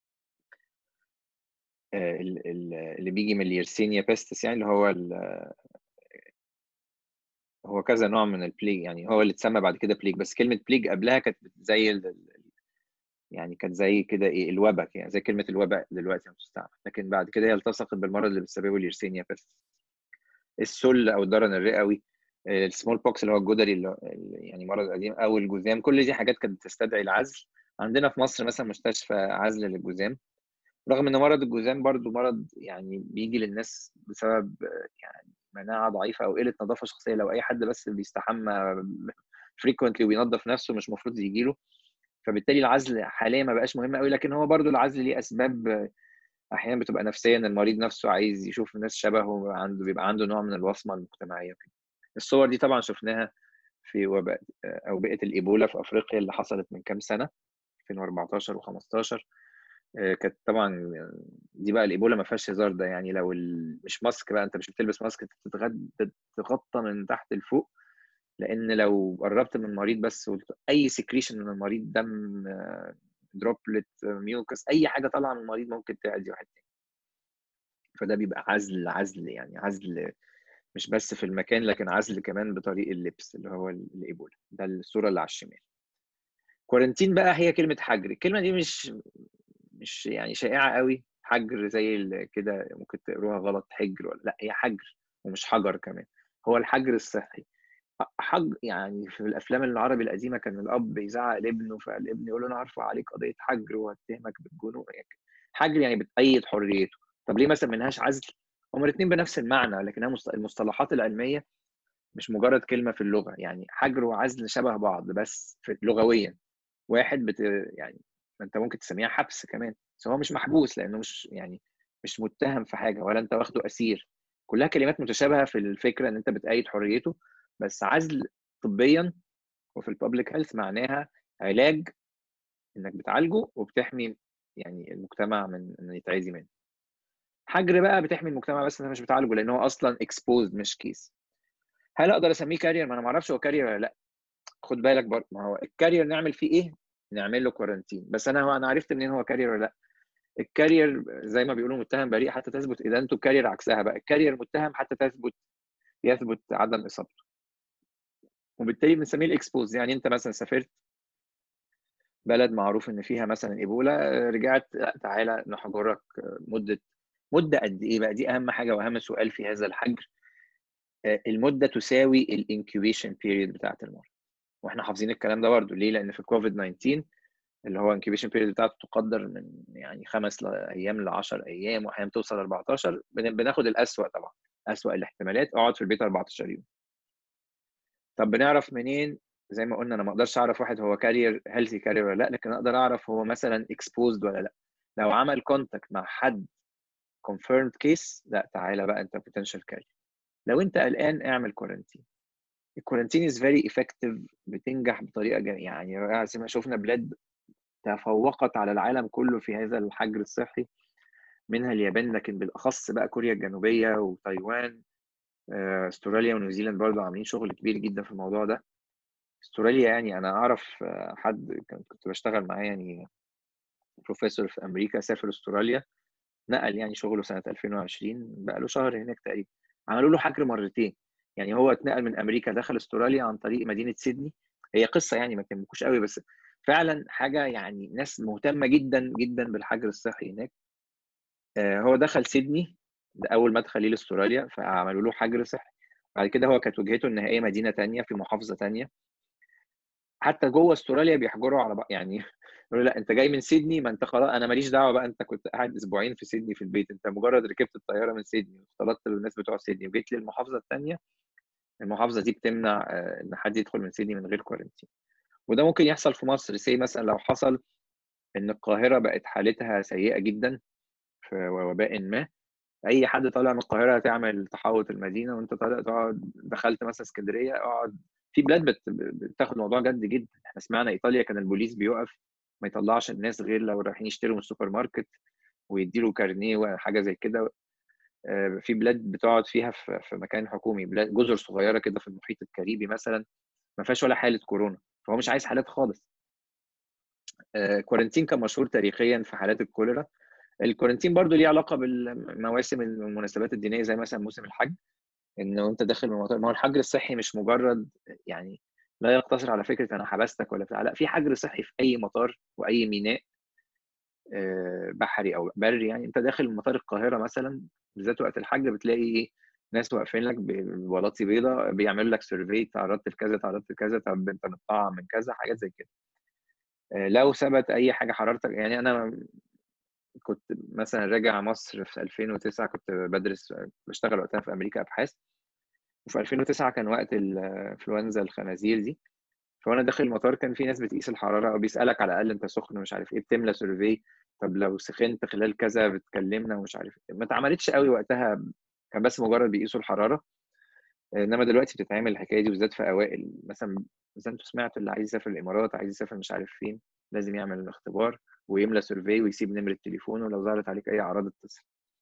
اللي بيجي من اليرسينيا بيستس يعني اللي هو هو كذا نوع من البليج يعني هو اللي اتسمى بعد كده بليج بس كلمه بليج قبلها كانت زي ال... يعني كانت زي كده ايه الوباء يعني زي كلمه الوباء دلوقتي بتستعمل لكن بعد كده هي التصقت بالمرض اللي بتسببه اليرسينيا بس السل او الدرن الرئوي السمول بوكس اللي هو الجدري اللي يعني مرض قديم او الجذام كل دي حاجات كانت تستدعي العزل عندنا في مصر مثلا مستشفى عزل للجذام رغم ان مرض الجذام برضو مرض يعني بيجي للناس بسبب يعني مناعه ضعيفه او قله نظافه شخصيه لو اي حد بس بيستحمى فريكونتلي وبينظف نفسه مش المفروض يجي له فبالتالي العزل حاليا ما بقاش مهم قوي لكن هو برضو العزل ليه اسباب احيانا بتبقى نفسيه ان المريض نفسه عايز يشوف ناس شبهه عنده بيبقى عنده نوع من الوصمه المجتمعيه وكده الصور دي طبعا شفناها في وباء او بيئه الايبولا في افريقيا اللي حصلت من كام سنه 2014 و15 كانت طبعا دي بقى الايبولا ما فيهاش هزار ده يعني لو مش ماسك بقى انت مش بتلبس ماسك تتغطى من تحت لفوق لان لو قربت من المريض بس اي سكريشن من المريض دم دروبلت ميوكس اي حاجه طالعه من المريض ممكن تعدي واحد تاني فده بيبقى عزل عزل يعني عزل مش بس في المكان لكن عزل كمان بطريق اللبس اللي هو الايبولا ده الصوره اللي على الشمال كورنتين بقى هي كلمه حجر الكلمه دي مش مش يعني شائعه قوي حجر زي كده ممكن تقروها غلط حجر ولا لا هي حجر ومش حجر كمان هو الحجر الصحي حج يعني في الافلام العربي القديمه كان الاب بيزعق لابنه فالابن يقول له انا هرفع عليك قضيه حجر وهتهمك بالجنون يعني حجر يعني بتأيد حريته طب ليه ما سميناهاش عزل هما الاثنين بنفس المعنى لكنها المصطلحات العلميه مش مجرد كلمه في اللغه يعني حجر وعزل شبه بعض بس في لغويا واحد بت يعني انت ممكن تسميها حبس كمان بس هو مش محبوس لانه مش يعني مش متهم في حاجه ولا انت واخده اسير كلها كلمات متشابهه في الفكره ان انت بتأيد حريته بس عزل طبيا وفي الببليك هيلث معناها علاج انك بتعالجه وبتحمي يعني المجتمع من انه يتعزي منه حجر بقى بتحمي المجتمع بس انت مش بتعالجه لان هو اصلا اكسبوزد مش كيس هل اقدر اسميه كارير ما انا ما اعرفش هو كارير ولا لا خد بالك برضه ما هو الكارير نعمل فيه ايه نعمل له كورنتين بس انا هو انا عرفت منين هو كارير ولا لا الكارير زي ما بيقولوا متهم بريء حتى تثبت اذا انتوا الكارير عكسها بقى الكارير متهم حتى تثبت يثبت عدم اصابته وبالتالي بنسميه الاكسبوز يعني انت مثلا سافرت بلد معروف ان فيها مثلا ايبولا رجعت لا تعالى نحجرك مده مده قد ايه بقى دي اهم حاجه واهم سؤال في هذا الحجر المده تساوي الانكيوبيشن بيريد بتاعت المرض واحنا حافظين الكلام ده برضه ليه لان في كوفيد 19 اللي هو انكيوبيشن بيريد بتاعته تقدر من يعني خمس ايام ل 10 ايام واحيانا توصل 14 بناخد الاسوأ طبعا اسوأ الاحتمالات اقعد في البيت 14 يوم طب بنعرف منين زي ما قلنا انا ما اقدرش اعرف واحد هو كارير هيلثي كارير ولا لا لكن اقدر اعرف هو مثلا اكسبوزد ولا لا لو عمل كونتاكت مع حد confirmed كيس لا تعالى بقى انت بوتنشال كارير لو انت قلقان اعمل كورنتين الكورنتين از فيري افكتيف بتنجح بطريقه جميله يعني زي ما شفنا بلاد تفوقت على العالم كله في هذا الحجر الصحي منها اليابان لكن بالاخص بقى كوريا الجنوبيه وتايوان استراليا ونيوزيلاند برضه عاملين شغل كبير جدا في الموضوع ده استراليا يعني انا اعرف حد كنت بشتغل معاه يعني بروفيسور في امريكا سافر استراليا نقل يعني شغله سنه 2020 بقى له شهر هناك تقريبا عملوا له حجر مرتين يعني هو اتنقل من امريكا دخل استراليا عن طريق مدينه سيدني هي قصه يعني ما تهمكوش قوي بس فعلا حاجه يعني ناس مهتمه جدا جدا بالحجر الصحي هناك هو دخل سيدني ده اول مدخل ليه لاستراليا فعملوا له حجر صحي بعد كده هو كانت وجهته النهائيه مدينه تانية في محافظه تانية حتى جوه استراليا بيحجروا على بعض يعني يقول لا انت جاي من سيدني ما انت خلاص انا ماليش دعوه بقى انت كنت قاعد اسبوعين في سيدني في البيت انت مجرد ركبت الطياره من سيدني واختلطت بالناس بتوع سيدني وجيت للمحافظه الثانيه المحافظه دي بتمنع ان حد يدخل من سيدني من غير كوارنتين وده ممكن يحصل في مصر سي مثلا لو حصل ان القاهره بقت حالتها سيئه جدا في وباء ما اي حد طالع من القاهره تعمل تحوط المدينه وانت طالع تقعد دخلت مثلا اسكندريه اقعد في بلاد بت... بتاخد الموضوع جد جدا احنا سمعنا ايطاليا كان البوليس بيوقف ما يطلعش الناس غير لو رايحين يشتروا من السوبر ماركت ويديله كارنيه وحاجه زي كده في بلاد بتقعد فيها في مكان حكومي بلاد جزر صغيره كده في المحيط الكاريبي مثلا ما فيهاش ولا حاله كورونا فهو مش عايز حالات خالص كورنتين كان مشهور تاريخيا في حالات الكوليرا الكورنتين برضو ليه علاقه بالمواسم المناسبات الدينيه زي مثلا موسم الحج انه انت داخل من المطار ما هو الحجر الصحي مش مجرد يعني لا يقتصر على فكره انا حبستك ولا بتاع لا في حجر صحي في اي مطار واي ميناء بحري او بري يعني انت داخل مطار القاهره مثلا بالذات وقت الحج بتلاقي ايه ناس واقفين لك ببلاطي بيضاء بيعملوا لك سيرفي تعرضت لكذا تعرضت لكذا طب انت متطعم من كذا حاجات زي كده لو ثبت اي حاجه حرارتك يعني انا كنت مثلا راجع مصر في 2009 كنت بدرس بشتغل وقتها في امريكا ابحاث وفي 2009 كان وقت الانفلونزا الخنازير دي فانا داخل المطار كان في ناس بتقيس الحراره او بيسالك على الاقل انت سخن مش عارف ايه بتملى سيرفي طب لو سخنت خلال كذا بتكلمنا ومش عارف ايه ما اتعملتش قوي وقتها كان بس مجرد بيقيسوا الحراره انما دلوقتي بتتعمل الحكايه دي بالذات في اوائل مثلا زي انتوا سمعتوا اللي عايز يسافر الامارات عايز يسافر مش عارف فين لازم يعمل الاختبار ويملى سيرفي ويسيب نمره تليفونه ولو ظهرت عليك اي اعراض اتصل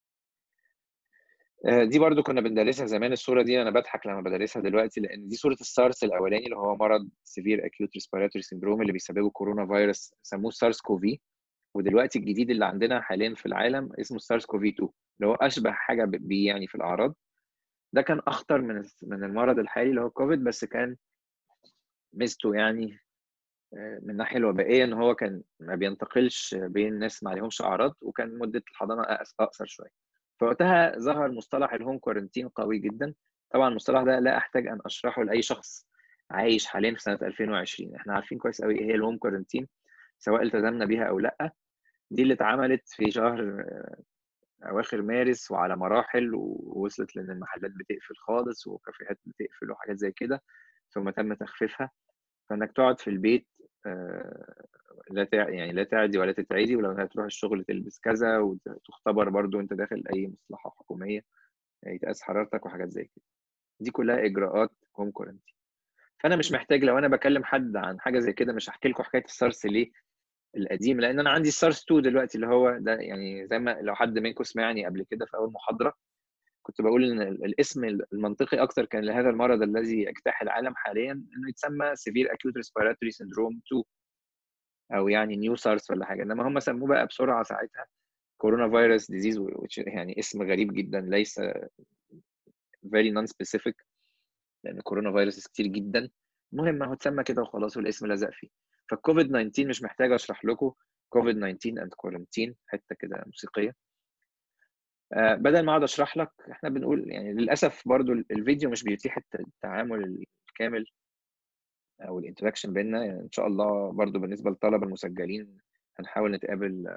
دي برضو كنا بندرسها زمان الصورة دي أنا بضحك لما بدرسها دلوقتي لأن دي صورة السارس الأولاني اللي هو مرض سيفير أكيوت ريسبيراتوري سيندروم اللي بيسببه كورونا فيروس سموه سارس كوفي ودلوقتي الجديد اللي عندنا حاليا في العالم اسمه سارس كوفي 2 اللي هو أشبه حاجة بيه يعني في الأعراض ده كان أخطر من من المرض الحالي اللي هو كوفيد بس كان ميزته يعني من الناحيه الوبائيه ان هو كان ما بينتقلش بين ناس ما عليهمش اعراض وكان مده الحضانه اقصر شويه فوقتها ظهر مصطلح الهوم كورنتين قوي جدا طبعا المصطلح ده لا احتاج ان اشرحه لاي شخص عايش حاليا في سنه 2020 احنا عارفين كويس قوي ايه هي الهوم كورنتين سواء التزمنا بيها او لا دي اللي اتعملت في شهر اواخر مارس وعلى مراحل ووصلت لان المحلات بتقفل خالص وكافيهات بتقفل وحاجات زي كده ثم تم تخفيفها فانك تقعد في البيت لا يعني لا تعدي ولا تتعدي ولو هتروح الشغل تلبس كذا وتختبر برضو انت داخل اي مصلحه حكوميه يتقاس حرارتك وحاجات زي كده دي كلها اجراءات هوم كورنتين فانا مش محتاج لو انا بكلم حد عن حاجه زي كده مش هحكي لكم حكايه السارس ليه القديم لان انا عندي السارس 2 دلوقتي اللي هو ده يعني زي ما لو حد منكم سمعني قبل كده في اول محاضره كنت بقول ان الاسم المنطقي اكتر كان لهذا المرض الذي يجتاح العالم حاليا انه يتسمى سيفير اكيوت ريسبيراتوري سيندروم 2 او يعني نيو سارس ولا حاجه انما هم سموه بقى بسرعه ساعتها كورونا فيروس ديزيز يعني اسم غريب جدا ليس very non specific لان كورونا فيروس كتير جدا المهم هو اتسمى كده وخلاص والاسم لزق فيه فالكوفيد 19 مش محتاج اشرح لكم كوفيد 19 اند كورنتين حته كده موسيقيه آه بدل ما اقعد اشرح لك احنا بنقول يعني للاسف برضو الفيديو مش بيتيح التعامل الكامل او الانتراكشن بيننا يعني ان شاء الله برضو بالنسبه للطلبه المسجلين هنحاول نتقابل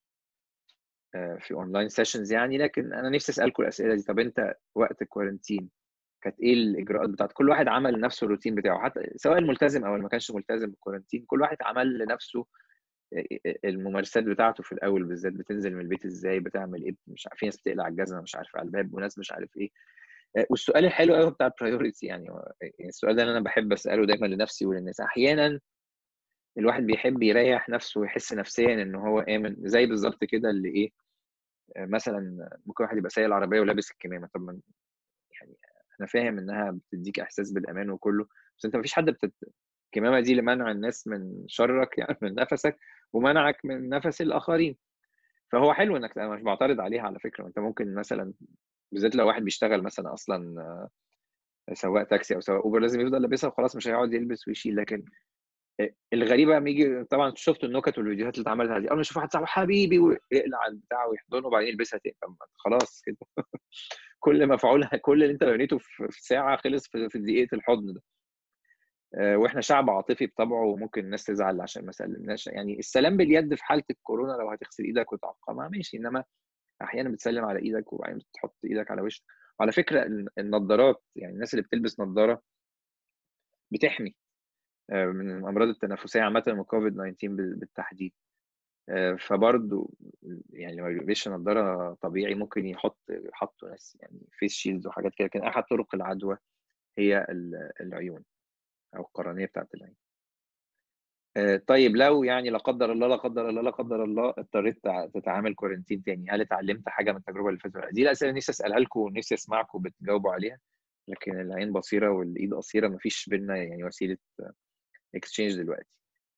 في اونلاين سيشنز يعني لكن انا نفسي اسالكم الاسئله دي طب انت وقت الكورنتين كانت ايه الاجراءات بتاعت كل واحد عمل لنفسه الروتين بتاعه حتى سواء الملتزم او اللي ما كانش ملتزم بالكورنتين كل واحد عمل لنفسه الممارسات بتاعته في الاول بالذات بتنزل من البيت ازاي بتعمل ايه مش عارف في ناس بتقلع الجزمه مش عارف على الباب وناس مش عارف ايه والسؤال الحلو قوي بتاع البرايورتي يعني السؤال ده انا بحب اساله دايما لنفسي وللناس احيانا الواحد بيحب يريح نفسه ويحس نفسيا ان هو امن زي بالظبط كده اللي ايه مثلا ممكن واحد يبقى سايق العربيه ولابس الكمامه طب من يعني انا فاهم انها بتديك احساس بالامان وكله بس انت مفيش حد بتت... الكمامه دي لمنع الناس من شرك يعني من نفسك ومنعك من نفس الاخرين فهو حلو انك انا مش بعترض عليها على فكره انت ممكن مثلا بالذات لو واحد بيشتغل مثلا اصلا سواق تاكسي او سواق اوبر لازم يفضل لابسها وخلاص مش هيقعد يلبس ويشيل لكن الغريبه لما يجي طبعا شفت النكت والفيديوهات اللي اتعملت هذه اول ما يشوف واحد صاحبه حبيبي ويقلع البتاع ويحضنه وبعدين يلبسها تاني خلاص كده كل مفعولها كل اللي انت بنيته في ساعه خلص في دقيقه الحضن ده آه، واحنا شعب عاطفي بطبعه وممكن الناس تزعل عشان ما سلمناش يعني السلام باليد في حاله الكورونا لو هتغسل ايدك وتعقمها ماشي انما احيانا بتسلم على ايدك وبعدين بتحط ايدك على وشك وعلى فكره النضارات يعني الناس اللي بتلبس نضاره بتحمي آه، من الامراض التنفسيه عامه من كوفيد 19 بالتحديد آه، فبرضه يعني لما بيلبسش نضاره طبيعي ممكن يحط يحطوا ناس يعني فيس شيلز وحاجات كده لكن احد طرق العدوى هي العيون او القرنيه بتاعت العين آه، طيب لو يعني لا قدر الله لا قدر الله لا قدر الله اضطريت تتعامل كورنتين تاني هل اتعلمت حاجه من التجربه اللي فاتت دي الاسئله نفسي اسالها لكم ونفسي اسمعكم بتجاوبوا عليها لكن العين بصيره والايد قصيره مفيش بينا يعني وسيله اكسشينج دلوقتي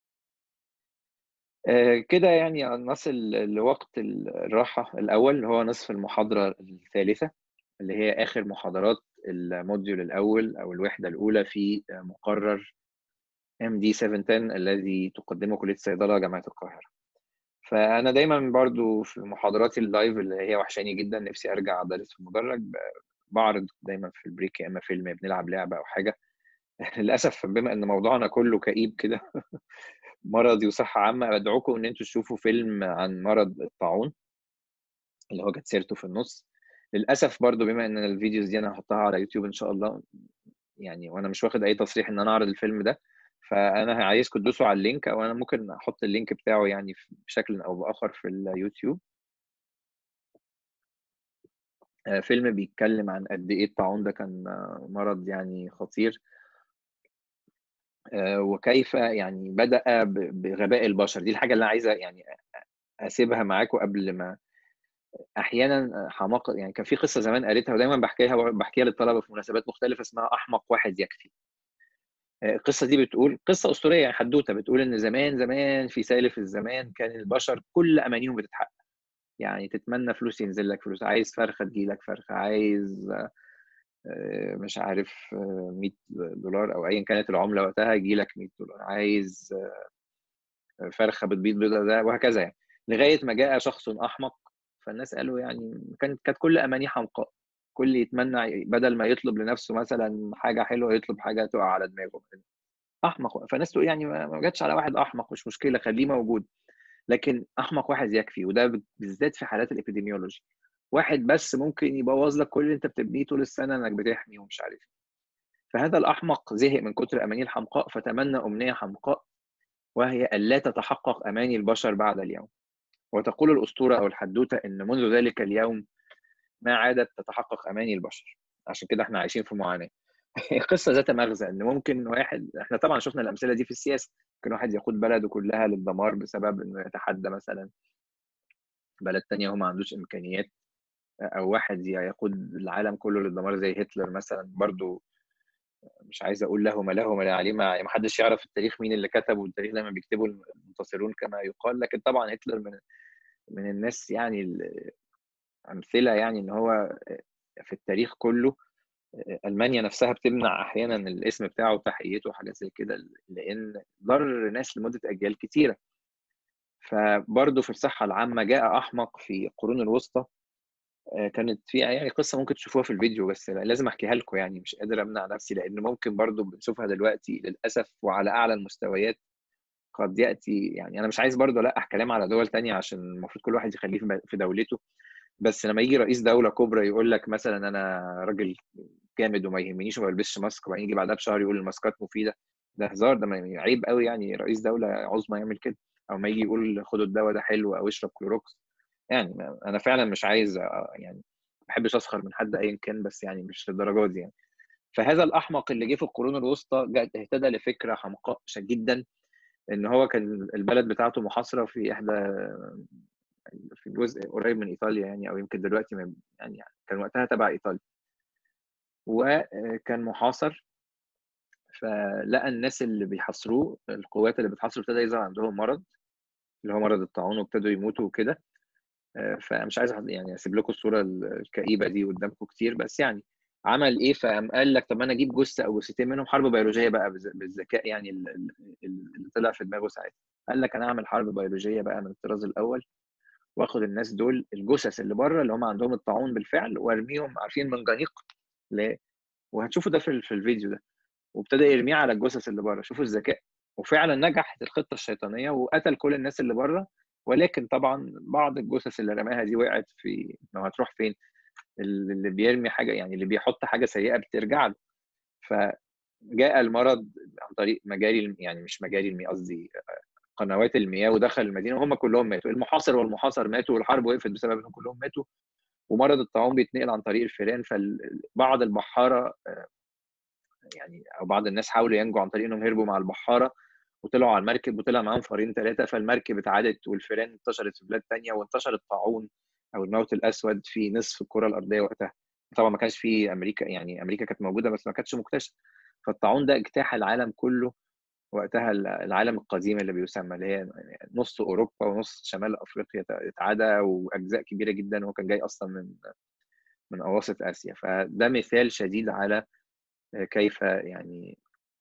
آه، كده يعني نصل لوقت الراحة الأول اللي هو نصف المحاضرة الثالثة اللي هي آخر محاضرات الموديول الأول أو الوحدة الأولى في مقرر MD 710 الذي تقدمه كلية الصيدلة جامعة القاهرة فأنا دايما برضو في محاضراتي اللايف اللي هي وحشاني جدا نفسي أرجع أدرس في المدرج بعرض دايما في البريك يا إما فيلم بنلعب لعبة أو حاجة للأسف بما إن موضوعنا كله كئيب كده مرضي وصحة عامة أدعوكم إن أنتوا تشوفوا فيلم عن مرض الطاعون اللي هو كانت سيرته في النص للأسف برضو بما إن الفيديوز دي أنا هحطها على يوتيوب إن شاء الله يعني وأنا مش واخد أي تصريح إن أنا أعرض الفيلم ده فأنا عايزكم تدوسوا على اللينك أو أنا ممكن أحط اللينك بتاعه يعني بشكل أو بآخر في اليوتيوب آه، فيلم بيتكلم عن قد ايه الطاعون ده كان مرض يعني خطير آه، وكيف يعني بدأ بغباء البشر دي الحاجة اللي أنا عايزة يعني أسيبها معاكم قبل ما أحيانا حماقة يعني كان في قصة زمان قريتها ودايما بحكيها بحكيها للطلبة في مناسبات مختلفة اسمها أحمق واحد يكفي آه، القصة دي بتقول قصة أسطورية يعني حدوتة بتقول إن زمان زمان في سالف الزمان كان البشر كل أمانيهم بتتحقق يعني تتمنى فلوس ينزل لك فلوس عايز فرخة تجيلك فرخة عايز آه، مش عارف 100 آه، دولار او ايا كانت العمله وقتها يجي لك 100 دولار عايز آه، فرخه بتبيض بيضه ده وهكذا يعني لغايه ما جاء شخص احمق فالناس قالوا يعني كانت كانت كل اماني حمقاء كل يتمنى بدل ما يطلب لنفسه مثلا حاجه حلوه يطلب حاجه تقع على دماغه احمق فالناس تقول يعني ما جاتش على واحد احمق مش مشكله خليه موجود لكن احمق واحد يكفي وده بالذات في حالات الابيديميولوجي واحد بس ممكن يبوظ لك كل اللي انت بتبنيه طول السنه انك بتحمي ومش عارف إيه. فهذا الاحمق زهق من كتر اماني الحمقاء فتمنى امنيه حمقاء وهي الا تتحقق اماني البشر بعد اليوم وتقول الاسطوره او الحدوته ان منذ ذلك اليوم ما عادت تتحقق اماني البشر عشان كده احنا عايشين في معاناه قصه ذات مغزى ان ممكن واحد احنا طبعا شفنا الامثله دي في السياسه ممكن واحد يقود بلده كلها للدمار بسبب انه يتحدى مثلا بلد تانية هو ما عندوش امكانيات او واحد يقود العالم كله للدمار زي هتلر مثلا برضو مش عايز اقول له ما له ما لا عليه ما حدش يعرف التاريخ مين اللي كتبه والتاريخ دايما بيكتبوا المنتصرون كما يقال لكن طبعا هتلر من من الناس يعني امثله يعني ان هو في التاريخ كله المانيا نفسها بتمنع احيانا الاسم بتاعه وتحيته وحاجات زي كده لان ضر ناس لمده اجيال كتيره فبرضه في الصحه العامه جاء احمق في القرون الوسطى آه، كانت في يعني قصه ممكن تشوفوها في الفيديو بس لازم احكيها لكم يعني مش قادر امنع نفسي لان ممكن برضو بنشوفها دلوقتي للاسف وعلى اعلى المستويات قد ياتي يعني انا مش عايز برضو القح كلام على دول تانية عشان المفروض كل واحد يخليه في دولته بس لما يجي رئيس دوله كبرى يقول لك مثلا انا راجل جامد وما يهمنيش وما بلبسش ماسك وبعدين يجي بعدها بشهر يقول الماسكات مفيده ده هزار ده عيب قوي يعني رئيس دوله عظمى يعمل كده او ما يجي يقول خدوا الدواء ده حلو او اشرب كلوروكس يعني انا فعلا مش عايز يعني ما بحبش اسخر من حد ايا كان بس يعني مش للدرجه دي يعني فهذا الاحمق اللي جه في القرون الوسطى اهتدى لفكره حمقاء جدا ان هو كان البلد بتاعته محاصره في احدى في جزء قريب من ايطاليا يعني او يمكن دلوقتي يعني كان وقتها تبع ايطاليا وكان محاصر فلقى الناس اللي بيحاصروه القوات اللي بتحاصره ابتدى يظهر عندهم مرض اللي هو مرض الطاعون وابتدوا يموتوا وكده آه، فمش عايز يعني اسيب لكم الصوره الكئيبه دي قدامكم كتير بس يعني عمل ايه فقام قال لك طب انا اجيب جثه او جثتين منهم حرب بيولوجيه بقى بالذكاء يعني اللي طلع في دماغه ساعتها قال لك انا اعمل حرب بيولوجيه بقى من الطراز الاول واخد الناس دول الجثث اللي بره اللي هم عندهم الطاعون بالفعل وارميهم عارفين منجنيق ل... وهتشوفوا ده في, في الفيديو ده وابتدى يرميه على الجثث اللي بره شوفوا الذكاء وفعلا نجحت الخطه الشيطانيه وقتل كل الناس اللي بره ولكن طبعا بعض الجثث اللي رماها دي وقعت في ما هتروح فين اللي بيرمي حاجه يعني اللي بيحط حاجه سيئه بترجع له فجاء المرض عن طريق مجاري يعني مش مجاري المياه قصدي قنوات المياه ودخل المدينه وهم كلهم ماتوا المحاصر والمحاصر ماتوا والحرب وقفت بسبب انهم كلهم ماتوا ومرض الطاعون بيتنقل عن طريق الفيران فبعض البحاره يعني او بعض الناس حاولوا ينجوا عن طريق انهم هربوا مع البحاره وطلعوا على المركب وطلع معاهم فارين ثلاثه فالمركب اتعادت والفيران انتشرت في بلاد ثانيه وانتشر الطاعون او الموت الاسود في نصف الكره الارضيه وقتها طبعا ما كانش في امريكا يعني امريكا كانت موجوده بس ما كانتش مكتشفه فالطاعون ده اجتاح العالم كله وقتها العالم القديم اللي بيسمى اللي هي نص اوروبا ونص شمال افريقيا اتعدى واجزاء كبيره جدا وهو كان جاي اصلا من من اواسط اسيا فده مثال شديد على كيف يعني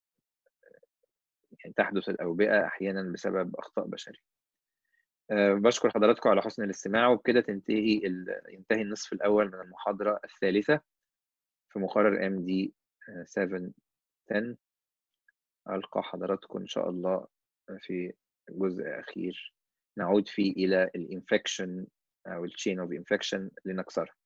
يعني تحدث الاوبئه احيانا بسبب اخطاء بشريه بشكر حضراتكم على حسن الاستماع وبكده تنتهي ال... ينتهي النصف الاول من المحاضره الثالثه في مقرر ام دي 7 10 ألقى حضراتكم إن شاء الله في جزء أخير نعود فيه إلى الانفكشن أو التشين أوف انفكشن لنكسرها